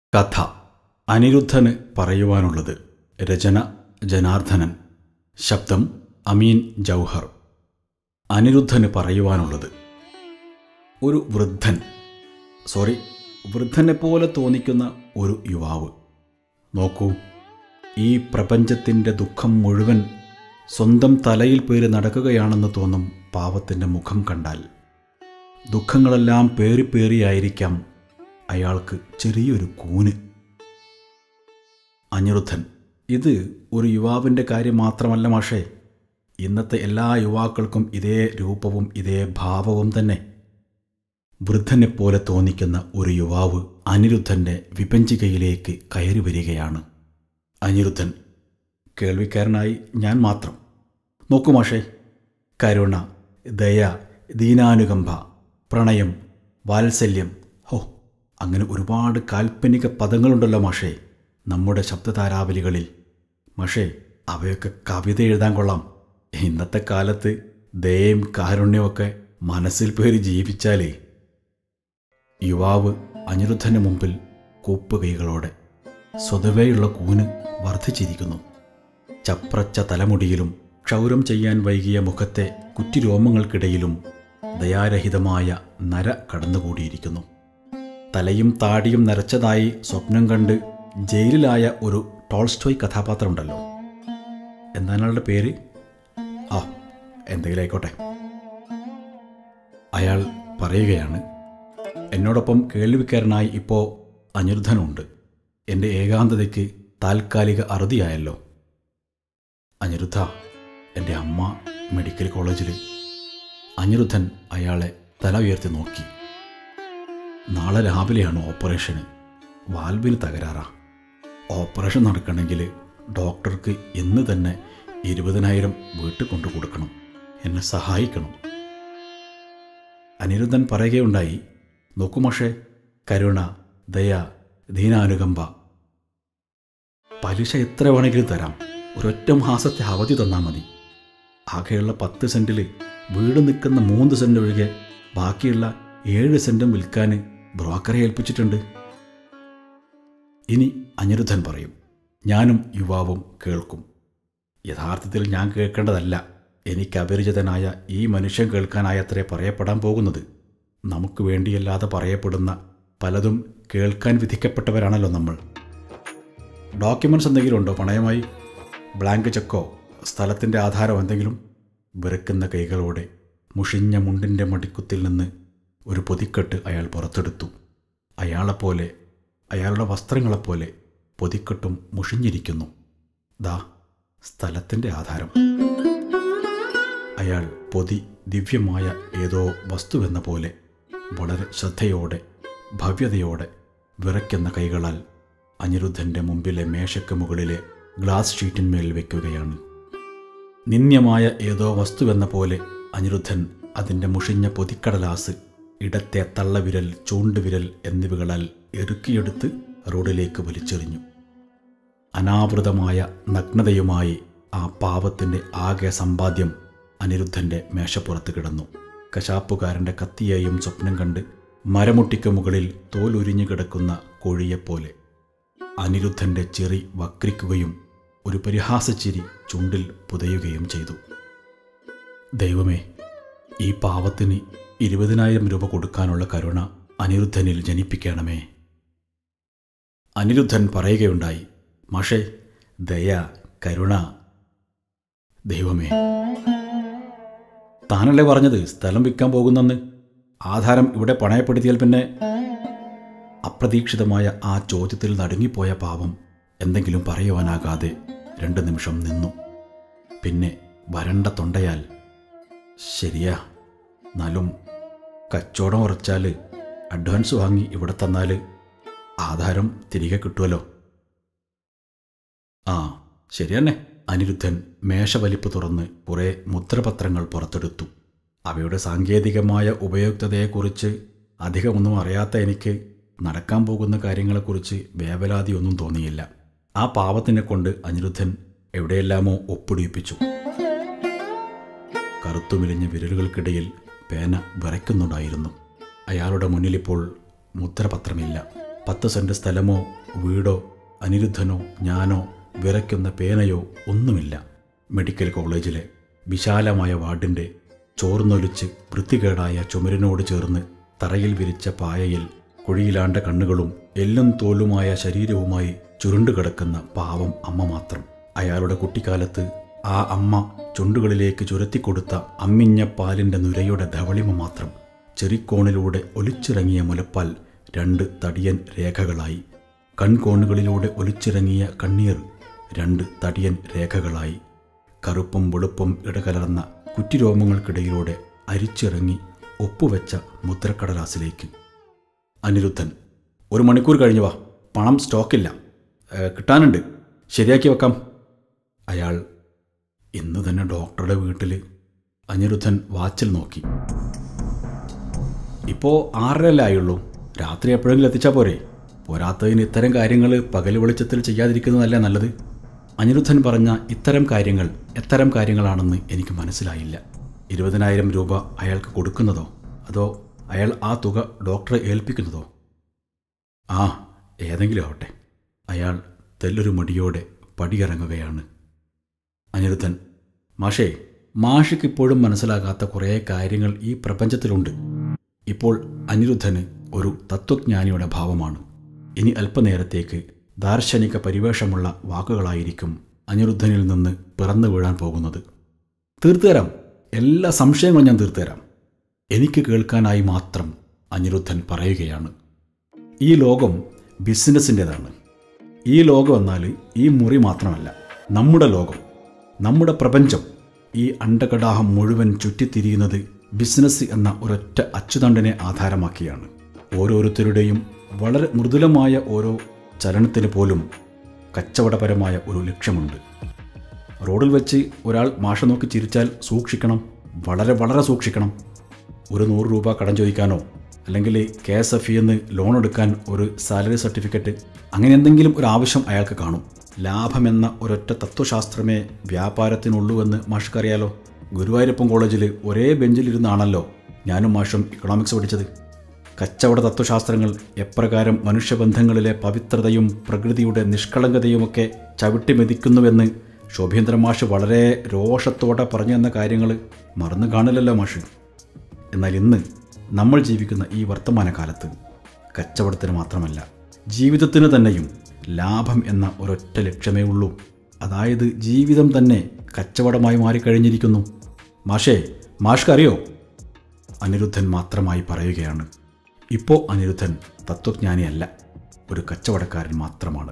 കഥ അനിരുദ്ധന് പറയുവാനുള്ളത് രചന ജനാർദ്ദനൻ ശബ്ദം അമീൻ ജൗഹർ അനിരുദ്ധന് പറയുവാനുള്ളത് ഒരു വൃദ്ധൻ സോറി വൃദ്ധനെ പോലെ തോന്നിക്കുന്ന ഒരു യുവാവ് നോക്കൂ ഈ പ്രപഞ്ചത്തിൻ്റെ ദുഃഖം മുഴുവൻ സ്വന്തം തലയിൽ പേര് നടക്കുകയാണെന്ന് തോന്നും പാവത്തിൻ്റെ മുഖം കണ്ടാൽ ദുഃഖങ്ങളെല്ലാം പേറി പേറിയായിരിക്കാം അയാൾക്ക് ചെറിയൊരു കൂന് അനിരുദ്ധൻ ഇത് ഒരു യുവാവിൻ്റെ കാര്യം മാത്രമല്ല മാഷേ ഇന്നത്തെ എല്ലാ യുവാക്കൾക്കും ഇതേ രൂപവും ഇതേ ഭാവവും തന്നെ വൃദ്ധനെപ്പോലെ തോന്നിക്കുന്ന ഒരു യുവാവ് അനിരുദ്ധൻ്റെ വിപഞ്ചികയിലേക്ക് കയറി വരികയാണ് അനിരുദ്ധൻ കേൾവിക്കാരനായി ഞാൻ മാത്രം നോക്കൂ മാഷേ കരുണ ദയ ദീനാനുകമ്പ പ്രണയം വാത്സല്യം ഹോ അങ്ങനെ ഒരുപാട് കാൽപ്പനിക പദങ്ങളുണ്ടല്ലോ മാഷേ നമ്മുടെ ശബ്ദതാരാവലികളിൽ മാഷേ അവയൊക്കെ കവിത എഴുതാൻ കൊള്ളാം ഇന്നത്തെ കാലത്ത് ദയയും കാരുണ്യമൊക്കെ മനസ്സിൽ പേര് ജീവിച്ചാലേ യുവാവ് അനിരുദ്ധന് മുമ്പിൽ കൂപ്പുകൈകളോടെ സ്വതവേയുള്ള കൂന് വർദ്ധിച്ചിരിക്കുന്നു ചപ്രച്ച തലമുടിയിലും ക്ഷൗരം ചെയ്യാൻ വൈകിയ മുഖത്തെ കുറ്റിരോമങ്ങൾക്കിടയിലും ദയാരഹിതമായ നര കടന്നുകൂടിയിരിക്കുന്നു തലയും താടിയും നരച്ചതായി സ്വപ്നം കണ്ട് ജയിലിലായ ഒരു ടോൾസ്റ്റോയ് കഥാപാത്രമുണ്ടല്ലോ എന്താണ് അയാളുടെ പേര് ആ എന്തെങ്കിലും ആയിക്കോട്ടെ അയാൾ പറയുകയാണ് എന്നോടൊപ്പം കേൾവിക്കാരനായി ഇപ്പോൾ അനിരുദ്ധനുണ്ട് എൻ്റെ ഏകാന്തതയ്ക്ക് താൽക്കാലിക അറുതിയായല്ലോ അനിരുദ്ധ എൻ്റെ അമ്മ മെഡിക്കൽ കോളേജിൽ അനിരുദ്ധൻ അയാളെ തല ഉയർത്തി നോക്കി നാളെ രാവിലെയാണ് ഓപ്പറേഷന് വാൽവിന് തകരാറാ ഓപ്പറേഷൻ നടക്കണമെങ്കിൽ ഡോക്ടർക്ക് ഇന്ന് തന്നെ ഇരുപതിനായിരം വീട്ടിൽ കൊണ്ടു കൊടുക്കണം എന്നെ സഹായിക്കണം അനിരുദ്ധൻ പറയുകയുണ്ടായി നോക്കുമോഷേ കരുണ ദയ ദീനാനുകമ്പ പലിശ എത്ര വേണമെങ്കിലും തരാം ഒരൊറ്റ മാസത്തെ അവധി തന്നാൽ മതി ആകെയുള്ള പത്ത് സെൻറ്റിൽ വീട് നിൽക്കുന്ന മൂന്ന് സെൻറ്റ് ഒഴികെ ബാക്കിയുള്ള ഏഴ് സെൻറ്റും വിൽക്കാൻ ബ്രോക്കറെ ഏൽപ്പിച്ചിട്ടുണ്ട് ഇനി അനിരുദ്ധൻ പറയും ഞാനും യുവാവും കേൾക്കും യഥാർത്ഥത്തിൽ ഞാൻ കേൾക്കേണ്ടതല്ല എനിക്ക് അപരിചിതനായ ഈ മനുഷ്യൻ കേൾക്കാനായത്രേ പറയപ്പെടാൻ പോകുന്നത് നമുക്ക് വേണ്ടിയല്ലാതെ പറയപ്പെടുന്ന പലതും കേൾക്കാൻ വിധിക്കപ്പെട്ടവരാണല്ലോ നമ്മൾ ഡോക്യുമെൻറ്റ്സ് എന്തെങ്കിലും ഉണ്ടോ പണയമായി ബ്ലാങ്ക് ചെക്കോ സ്ഥലത്തിൻ്റെ ആധാരം എന്തെങ്കിലും വിറക്കുന്ന കൈകളോടെ മുഷിഞ്ഞ മുണ്ടിൻ്റെ മടിക്കുത്തിൽ നിന്ന് ഒരു പൊതിക്കെട്ട് അയാൾ പുറത്തെടുത്തു അയാളെപ്പോലെ അയാളുടെ വസ്ത്രങ്ങളെപ്പോലെ പൊതിക്കെട്ടും മുഷിഞ്ഞിരിക്കുന്നു ദാ സ്ഥലത്തിൻ്റെ ആധാരം അയാൾ പൊതി ദിവ്യമായ ഏതോ വസ്തുവെന്ന പോലെ വളരെ ശ്രദ്ധയോടെ ഭവ്യതയോടെ വിറയ്ക്കുന്ന കൈകളാൽ അനിരുദ്ധൻ്റെ മുമ്പിലെ മേശയ്ക്ക് മുകളിലെ ഗ്ലാസ് ഷീറ്റിന്മേൽ വയ്ക്കുകയാണ് നിന്ദ്യമായ ഏതോ വസ്തുവെന്ന പോലെ അനിരുദ്ധൻ അതിൻ്റെ മുഷിഞ്ഞ പൊതിക്കടലാസ് ഇടത്തെ തള്ളവിരൽ ചൂണ്ടുവിരൽ എന്നിവകളാൽ എറുക്കിയെടുത്ത് റോഡിലേക്ക് വലിച്ചെറിഞ്ഞു അനാവൃതമായ നഗ്നതയുമായി ആ പാവത്തിൻ്റെ ആകെ സമ്പാദ്യം അനിരുദ്ധൻ്റെ മേശപ്പുറത്ത് കിടന്നു കശാപ്പുകാരൻ്റെ കത്തിയെയും സ്വപ്നം കണ്ട് മരമുട്ടിക്ക് മുകളിൽ തോലുരിഞ്ഞു കിടക്കുന്ന കോഴിയെപ്പോലെ അനിരുദ്ധൻ്റെ ചിറി വക്രിക്കുകയും ഒരു പരിഹാസച്ചിരി ചുണ്ടിൽ പുതയുകയും ചെയ്തു ദൈവമേ ഈ പാവത്തിന് ഇരുപതിനായിരം രൂപ കൊടുക്കാനുള്ള കരുണ അനിരുദ്ധനിൽ ജനിപ്പിക്കണമേ അനിരുദ്ധൻ പറയുകയുണ്ടായി മാഷേ ദയ കരുണ ദൈവമേ താനല്ലേ പറഞ്ഞത് സ്ഥലം വിൽക്കാൻ പോകുന്നെന്ന് ആധാരം ഇവിടെ പണയപ്പെടുത്തിയാൽ പിന്നെ അപ്രതീക്ഷിതമായ ആ ചോദ്യത്തിൽ നടുങ്ങിപ്പോയ പാവം എന്തെങ്കിലും പറയുവാനാകാതെ രണ്ട് നിമിഷം നിന്നു പിന്നെ വരണ്ട തൊണ്ടയാൽ ശരിയാ എന്നാലും കച്ചവടം ഉറച്ചാൽ അഡ്വാൻസ് വാങ്ങി ഇവിടെ തന്നാൽ ആധാരം തിരികെ കിട്ടുമല്ലോ ആ ശരി തന്നെ അനിരുദ്ധൻ മേശവലിപ്പ് തുറന്ന് കുറേ മുദ്രപത്രങ്ങൾ പുറത്തെടുത്തു അവയുടെ സാങ്കേതികമായ ഉപയുക്തതയെക്കുറിച്ച് അധികമൊന്നും അറിയാത്ത എനിക്ക് നടക്കാൻ പോകുന്ന കാര്യങ്ങളെക്കുറിച്ച് വേവലാതിയൊന്നും തോന്നിയില്ല ആ പാവത്തിനെ കൊണ്ട് അനിരുദ്ധൻ എവിടെയെല്ലാമോ ഒപ്പിടിയിപ്പിച്ചു കറുത്തുമിലിഞ്ഞ വിരലുകൾക്കിടയിൽ പേന വിറയ്ക്കുന്നുണ്ടായിരുന്നു അയാളുടെ മുന്നിലിപ്പോൾ മുദ്രപത്രമില്ല പത്ത് സെൻറ്റ് സ്ഥലമോ വീടോ അനിരുദ്ധനോ ഞാനോ വിറയ്ക്കുന്ന പേനയോ ഒന്നുമില്ല മെഡിക്കൽ കോളേജിലെ വിശാലമായ വാർഡിൻ്റെ ചോർന്നൊലിച്ച് വൃത്തികേടായ ചുമരിനോട് ചേർന്ന് തറയിൽ വിരിച്ച പായയിൽ കുഴിയിലാണ്ട കണ്ണുകളും എല്ലും തോലുമായ ശരീരവുമായി ചുരുണ്ടുകിടക്കുന്ന പാവം അമ്മ മാത്രം അയാളുടെ കുട്ടിക്കാലത്ത് ആ അമ്മ ചുണ്ടുകളിലേക്ക് ചുരത്തിക്കൊടുത്ത അമ്മിഞ്ഞ പാലിൻ്റെ നുരയുടെ ധവളിമ മാത്രം ചെറിക്കോണിലൂടെ ഒലിച്ചിറങ്ങിയ മുലപ്പാൽ രണ്ട് തടിയൻ രേഖകളായി കൺകോണുകളിലൂടെ ഒലിച്ചിറങ്ങിയ കണ്ണീർ രണ്ട് തടിയൻ രേഖകളായി കറുപ്പും വെളുപ്പും ഇടകലർന്ന കുറ്റിരോമങ്ങൾക്കിടയിലൂടെ അരിച്ചിറങ്ങി ഒപ്പുവെച്ച മുദ്രക്കടലാസിലേക്ക് അനിരുദ്ധൻ ഒരു മണിക്കൂർ കഴിഞ്ഞു വാ പണം സ്റ്റോക്കില്ല ഏ, കിട്ടാനുണ്ട് ശരിയാക്കി വെക്കാം അയാൾ ഇന്ന് തന്നെ ഡോക്ടറുടെ വീട്ടിൽ അനിരുദ്ധൻ വാച്ചിൽ നോക്കി ഇപ്പോൾ ആറരല്ലേ ആയുള്ളൂ രാത്രി എപ്പോഴെങ്കിലും എത്തിച്ചാൽ പോരെ പോരാത്തതിന് ഇത്തരം കാര്യങ്ങൾ പകൽ വെളിച്ചത്തിൽ ചെയ്യാതിരിക്കുന്നതല്ലേ നല്ലത് അനിരുദ്ധൻ പറഞ്ഞ ഇത്തരം കാര്യങ്ങൾ എത്തരം കാര്യങ്ങളാണെന്ന് എനിക്ക് മനസ്സിലായില്ല ഇരുപതിനായിരം രൂപ അയാൾക്ക് കൊടുക്കുന്നതോ അതോ അയാൾ ആ തുക ഡോക്ടറെ ഏൽപ്പിക്കുന്നതോ ആ ഏതെങ്കിലും ആവട്ടെ അയാൾ തെല്ലൊരു മടിയോടെ പടിയിറങ്ങുകയാണ് അനിരുദ്ധൻ മാഷേ മാഷയ്ക്ക് ഇപ്പോഴും മനസ്സിലാകാത്ത കുറേ കാര്യങ്ങൾ ഈ പ്രപഞ്ചത്തിലുണ്ട് ഇപ്പോൾ അനിരുദ്ധന് ഒരു തത്വജ്ഞാനിയുടെ ഭാവമാണ് ഇനി അല്പനേരത്തേക്ക് ദാർശനിക പരിവേഷമുള്ള വാക്കുകളായിരിക്കും അനിരുദ്ധനിൽ നിന്ന് പിറന്നു വീഴാൻ പോകുന്നത് തീർത്തുതരാം എല്ലാ സംശയങ്ങളും ഞാൻ തീർത്തുതരാം എനിക്ക് കേൾക്കാനായി മാത്രം അനിരുദ്ധൻ പറയുകയാണ് ഈ ലോകം ബിസിനസ്സിൻ്റെതാണ് ഈ ലോകം എന്നാൽ ഈ മുറി മാത്രമല്ല നമ്മുടെ ലോകം നമ്മുടെ പ്രപഞ്ചം ഈ അണ്ടകടാഹം മുഴുവൻ ചുറ്റിത്തിരിയുന്നത് ബിസിനസ് എന്ന ഒരൊറ്റ അച്ചുതണ്ടിനെ ആധാരമാക്കിയാണ് ഓരോരുത്തരുടെയും വളരെ മൃദുലമായ ഓരോ ചലനത്തിന് പോലും കച്ചവടപരമായ ഒരു ലക്ഷ്യമുണ്ട് റോഡിൽ വെച്ച് ഒരാൾ മാഷ നോക്കി ചിരിച്ചാൽ സൂക്ഷിക്കണം വളരെ വളരെ സൂക്ഷിക്കണം ഒരു നൂറ് രൂപ കടം ചോദിക്കാനോ അല്ലെങ്കിൽ കെ എസ് എഫ് എന്ന് ലോൺ എടുക്കാൻ ഒരു സാലറി സർട്ടിഫിക്കറ്റ് അങ്ങനെ എന്തെങ്കിലും ഒരു ആവശ്യം അയാൾക്ക് കാണും ലാഭമെന്ന ഒരൊറ്റ തത്വശാസ്ത്രമേ വ്യാപാരത്തിനുള്ളൂവെന്ന് മാഷ്ക്കറിയാലോ ഗുരുവായൂരപ്പൻ കോളേജിൽ ഒരേ ബെഞ്ചിലിരുന്നാണല്ലോ ഞാനും മാഷും ഇക്കണോമിക്സ് പഠിച്ചത് കച്ചവട തത്വശാസ്ത്രങ്ങൾ എപ്രകാരം മനുഷ്യബന്ധങ്ങളിലെ പവിത്രതയും പ്രകൃതിയുടെ നിഷ്കളങ്കതയുമൊക്കെ ചവിട്ടി മെതിക്കുന്നുവെന്ന് ശോഭേന്ദ്രൻ മാഷ് വളരെ രോഷത്തോടെ പറഞ്ഞു തന്ന കാര്യങ്ങൾ മറന്നു കാണില്ലല്ലോ മാഷ് എന്നാൽ ഇന്ന് നമ്മൾ ജീവിക്കുന്ന ഈ വർത്തമാനകാലത്ത് കച്ചവടത്തിന് മാത്രമല്ല ജീവിതത്തിന് തന്നെയും ലാഭം എന്ന ഒരൊറ്റ ലക്ഷ്യമേ ഉള്ളൂ അതായത് ജീവിതം തന്നെ കച്ചവടമായി മാറിക്കഴിഞ്ഞിരിക്കുന്നു മാഷേ മാഷ്ക്കറിയോ അനിരുദ്ധൻ മാത്രമായി പറയുകയാണ് ഇപ്പോൾ അനിരുദ്ധൻ തത്വജ്ഞാനിയല്ല ഒരു കച്ചവടക്കാരൻ മാത്രമാണ്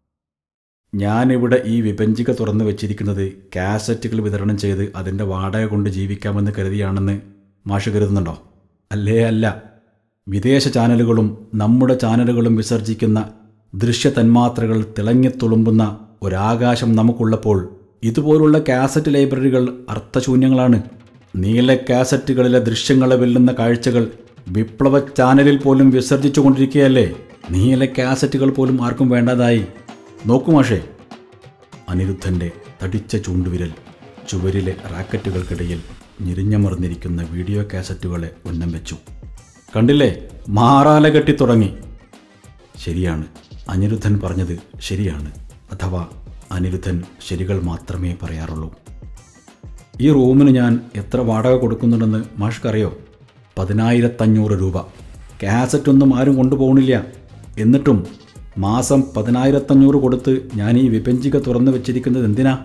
ഞാനിവിടെ ഈ വിഭജിക തുറന്നു വെച്ചിരിക്കുന്നത് കാസറ്റുകൾ വിതരണം ചെയ്ത് അതിൻ്റെ വാടക കൊണ്ട് ജീവിക്കാമെന്ന് കരുതിയാണെന്ന് മാഷ് കരുതുന്നുണ്ടോ അല്ലേ അല്ല വിദേശ ചാനലുകളും നമ്മുടെ ചാനലുകളും വിസർജിക്കുന്ന ദൃശ്യ തന്മാത്രകൾ തിളങ്ങിത്തുളുമ്പുന്ന ഒരാകാശം നമുക്കുള്ളപ്പോൾ ഇതുപോലുള്ള കാസറ്റ് ലൈബ്രറികൾ അർത്ഥശൂന്യങ്ങളാണ് നീല കാസറ്റുകളിലെ ദൃശ്യങ്ങളെ വെല്ലുന്ന കാഴ്ചകൾ വിപ്ലവ ചാനലിൽ പോലും വിസർജിച്ചു കൊണ്ടിരിക്കുകയല്ലേ നീല കാസറ്റുകൾ പോലും ആർക്കും വേണ്ടതായി നോക്കൂ മാഷേ അനിരുദ്ധൻ്റെ തടിച്ച ചൂണ്ടുവിരൽ ചുവരിലെ റാക്കറ്റുകൾക്കിടയിൽ ഞെരിഞ്ഞമർന്നിരിക്കുന്ന വീഡിയോ കാസറ്റുകളെ ഉന്നം വെച്ചു കണ്ടില്ലേ മാറാല കെട്ടി തുടങ്ങി ശരിയാണ് അനിരുദ്ധൻ പറഞ്ഞത് ശരിയാണ് അഥവാ അനിരുദ്ധൻ ശരികൾ മാത്രമേ പറയാറുള്ളൂ ഈ റൂമിന് ഞാൻ എത്ര വാടക കൊടുക്കുന്നുണ്ടെന്ന് മാഷ്ക്കറിയോ പതിനായിരത്തഞ്ഞൂറ് രൂപ കാസറ്റൊന്നും ആരും കൊണ്ടുപോകണില്ല എന്നിട്ടും മാസം പതിനായിരത്തഞ്ഞൂറ് കൊടുത്ത് ഞാൻ ഈ വിഭജിക തുറന്നു വെച്ചിരിക്കുന്നത് എന്തിനാ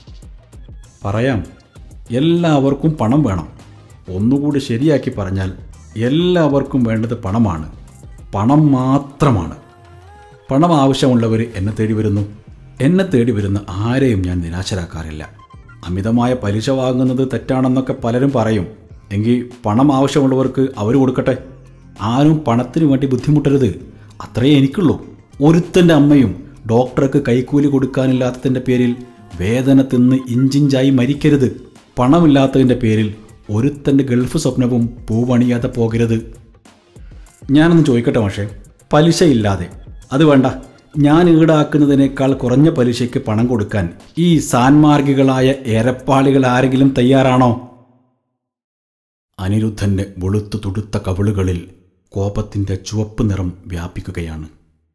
പറയാം എല്ലാവർക്കും പണം വേണം ഒന്നുകൂടി ശരിയാക്കി പറഞ്ഞാൽ എല്ലാവർക്കും വേണ്ടത് പണമാണ് പണം മാത്രമാണ് പണം ആവശ്യമുള്ളവർ എന്നെ തേടി വരുന്നു എന്നെ തേടി വരുന്ന ആരെയും ഞാൻ നിരാശരാക്കാറില്ല അമിതമായ പലിശ വാങ്ങുന്നത് തെറ്റാണെന്നൊക്കെ പലരും പറയും എങ്കിൽ പണം ആവശ്യമുള്ളവർക്ക് അവർ കൊടുക്കട്ടെ ആരും പണത്തിന് വേണ്ടി ബുദ്ധിമുട്ടരുത് അത്രയേ എനിക്കുള്ളൂ ഒരുത്തൻ്റെ അമ്മയും ഡോക്ടർക്ക് കൈക്കൂലി കൊടുക്കാനില്ലാത്തതിൻ്റെ പേരിൽ വേദന തിന്ന് ഇഞ്ചിഞ്ചായി മരിക്കരുത് പണമില്ലാത്തതിൻ്റെ പേരിൽ ഒരുത്തൻ്റെ ഗൾഫ് സ്വപ്നവും പൂവണിയാതെ പോകരുത് ഞാനൊന്ന് ചോദിക്കട്ടെ പക്ഷേ പലിശയില്ലാതെ അത് വേണ്ട ഞാൻ ഈടാക്കുന്നതിനേക്കാൾ കുറഞ്ഞ പലിശയ്ക്ക് പണം കൊടുക്കാൻ ഈ സാൻമാർഗികളായ ഏരപ്പാളികൾ ആരെങ്കിലും തയ്യാറാണോ അനിരുദ്ധൻ്റെ വെളുത്തു തുടുത്ത കവിളുകളിൽ കോപത്തിൻ്റെ ചുവപ്പ് നിറം വ്യാപിക്കുകയാണ്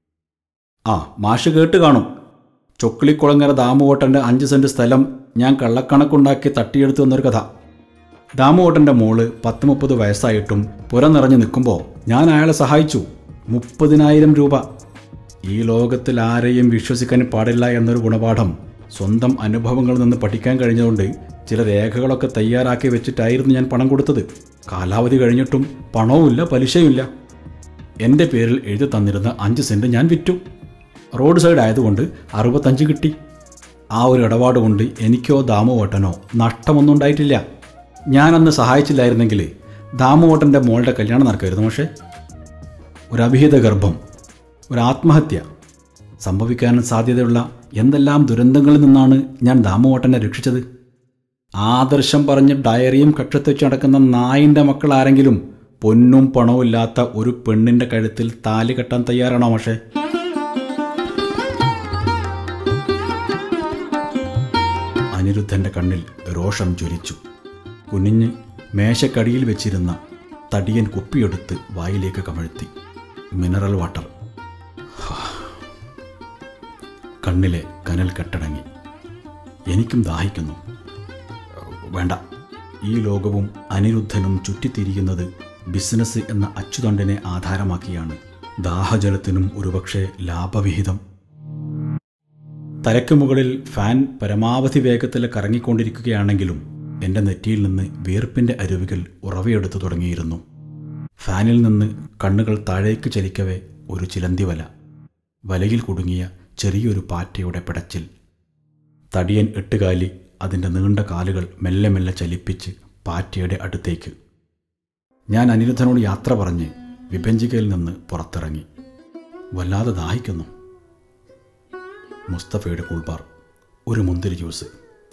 ആ മാഷ് കേട്ട് കാണും ചൊക്കിളിക്കുളങ്ങര ദാമുവോട്ടൻ്റെ അഞ്ച് സെൻറ്റ് സ്ഥലം ഞാൻ കള്ളക്കണക്കുണ്ടാക്കി തട്ടിയെടുത്തു എന്നൊരു കഥ ദാമുവോട്ടൻ്റെ മോള് പത്ത് മുപ്പത് വയസ്സായിട്ടും പുര നിറഞ്ഞു നിൽക്കുമ്പോൾ ഞാൻ അയാളെ സഹായിച്ചു മുപ്പതിനായിരം രൂപ ഈ ലോകത്തിൽ ആരെയും വിശ്വസിക്കാൻ പാടില്ല എന്നൊരു ഗുണപാഠം സ്വന്തം അനുഭവങ്ങളിൽ നിന്ന് പഠിക്കാൻ കഴിഞ്ഞതുകൊണ്ട് ചില രേഖകളൊക്കെ തയ്യാറാക്കി വെച്ചിട്ടായിരുന്നു ഞാൻ പണം കൊടുത്തത് കാലാവധി കഴിഞ്ഞിട്ടും പണവുമില്ല പലിശയുമില്ല എൻ്റെ പേരിൽ എഴുതി തന്നിരുന്ന അഞ്ച് സെൻറ്റ് ഞാൻ വിറ്റു റോഡ് സൈഡ് ആയതുകൊണ്ട് അറുപത്തഞ്ച് കിട്ടി ആ ഒരു ഇടപാട് കൊണ്ട് എനിക്കോ ദാമുവോട്ടനോ നഷ്ടമൊന്നും ഉണ്ടായിട്ടില്ല ഞാനന്ന് സഹായിച്ചില്ലായിരുന്നെങ്കിൽ ദാമുവോട്ടൻ്റെ മോളുടെ കല്യാണം നടക്കുമായിരുന്നു പക്ഷേ ഒരു അഭിഹിത ഗർഭം ഒരു ആത്മഹത്യ സംഭവിക്കാൻ സാധ്യതയുള്ള എന്തെല്ലാം ദുരന്തങ്ങളിൽ നിന്നാണ് ഞാൻ ദാമുവോട്ടനെ രക്ഷിച്ചത് ആദർശം പറഞ്ഞ് ഡയറിയും കക്ഷത്ത് വെച്ച് നടക്കുന്ന നായിൻ്റെ മക്കൾ ആരെങ്കിലും പൊന്നും പണവും ഇല്ലാത്ത ഒരു പെണ്ണിൻ്റെ കഴുത്തിൽ താലി കെട്ടാൻ തയ്യാറാണോ പക്ഷേ അനിരുദ്ധൻ്റെ കണ്ണിൽ രോഷം ജ്വലിച്ചു കുനിഞ്ഞ് മേശക്കടിയിൽ വെച്ചിരുന്ന തടിയൻ കുപ്പിയെടുത്ത് വായിലേക്ക് കമഴ്ത്തി മിനറൽ വാട്ടർ ഹാ. കണ്ണിലെ കനൽ കെട്ടടങ്ങി എനിക്കും ദാഹിക്കുന്നു വേണ്ട ഈ ലോകവും അനിരുദ്ധനും ചുറ്റിത്തിരിയുന്നത് ബിസിനസ് എന്ന അച്ചുതണ്ടിനെ ആധാരമാക്കിയാണ് ദാഹജലത്തിനും ഒരുപക്ഷെ ലാഭവിഹിതം തലയ്ക്ക് മുകളിൽ ഫാൻ പരമാവധി വേഗത്തിൽ കറങ്ങിക്കൊണ്ടിരിക്കുകയാണെങ്കിലും എൻ്റെ നെറ്റിയിൽ നിന്ന് വീർപ്പിൻ്റെ അരുവികൾ ഉറവയെടുത്തു തുടങ്ങിയിരുന്നു ഫാനിൽ നിന്ന് കണ്ണുകൾ താഴേക്ക് ചലിക്കവേ ഒരു ചിലന്തി വല വലയിൽ കുടുങ്ങിയ ചെറിയൊരു പാറ്റയുടെ പിടച്ചിൽ തടിയൻ എട്ടുകാലി അതിൻ്റെ നീണ്ട കാലുകൾ മെല്ലെ മെല്ലെ ചലിപ്പിച്ച് പാറ്റയുടെ അടുത്തേക്ക് ഞാൻ അനിരുദ്ധനോട് യാത്ര പറഞ്ഞ് വിഭജികയിൽ നിന്ന് പുറത്തിറങ്ങി വല്ലാതെ ദാഹിക്കുന്നു മുസ്തഫയുടെ കൂൾബാർ ഒരു മുന്തിരി ജ്യൂസ്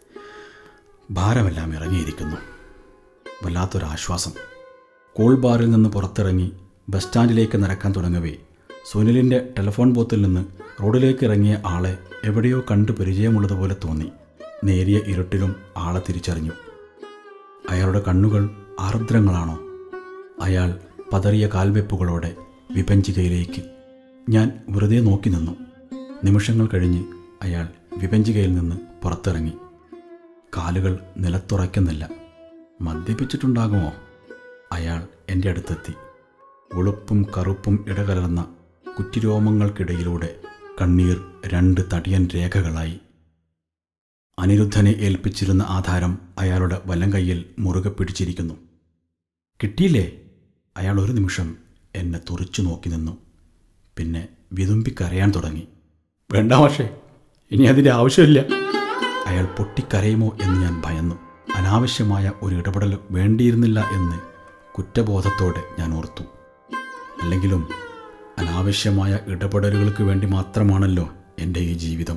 ഭാരമെല്ലാം ഇറങ്ങിയിരിക്കുന്നു വല്ലാത്തൊരാശ്വാസം കൂൾബാറിൽ നിന്ന് പുറത്തിറങ്ങി ബസ് സ്റ്റാൻഡിലേക്ക് നടക്കാൻ തുടങ്ങവേ സുനിലിൻ്റെ ടെലിഫോൺ ബൂത്തിൽ നിന്ന് റോഡിലേക്ക് ഇറങ്ങിയ ആളെ എവിടെയോ കണ്ടു പരിചയമുള്ളതുപോലെ തോന്നി നേരിയ ഇരുട്ടിലും ആളെ തിരിച്ചറിഞ്ഞു അയാളുടെ കണ്ണുകൾ ആർദ്രങ്ങളാണോ അയാൾ പതറിയ കാൽവെപ്പുകളോടെ വിഭജികയിലേക്ക് ഞാൻ വെറുതെ നോക്കി നിന്നു നിമിഷങ്ങൾ കഴിഞ്ഞ് അയാൾ വിഭജികയിൽ നിന്ന് പുറത്തിറങ്ങി കാലുകൾ നിലത്തുറയ്ക്കുന്നില്ല മദ്യപിച്ചിട്ടുണ്ടാകുമോ അയാൾ എൻ്റെ അടുത്തെത്തി വെളുപ്പും കറുപ്പും ഇടകലർന്ന കുറ്റിരോമങ്ങൾക്കിടയിലൂടെ കണ്ണീർ രണ്ട് തടിയൻ രേഖകളായി അനിരുദ്ധനെ ഏൽപ്പിച്ചിരുന്ന ആധാരം അയാളുടെ വലം കൈയിൽ മുറുകെ പിടിച്ചിരിക്കുന്നു കിട്ടിയില്ലേ അയാൾ ഒരു നിമിഷം എന്നെ തുറിച്ചു നോക്കി നിന്നു പിന്നെ വിതുമ്പിക്കരയാൻ തുടങ്ങി വേണ്ട പക്ഷേ ഇനി അതിൻ്റെ ആവശ്യമില്ല അയാൾ പൊട്ടിക്കരയുമോ എന്ന് ഞാൻ ഭയന്നു അനാവശ്യമായ ഒരു ഇടപെടൽ വേണ്ടിയിരുന്നില്ല എന്ന് കുറ്റബോധത്തോടെ ഞാൻ ഓർത്തു അല്ലെങ്കിലും അനാവശ്യമായ ഇടപെടലുകൾക്ക് വേണ്ടി മാത്രമാണല്ലോ എൻ്റെ ഈ ജീവിതം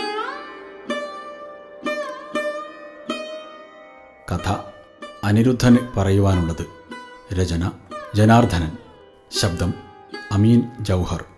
കഥ അനിരുദ്ധന് പറയുവാനുള്ളത് രചന ജനാർദ്ദനൻ ശബ്ദം അമീൻ ജൗഹർ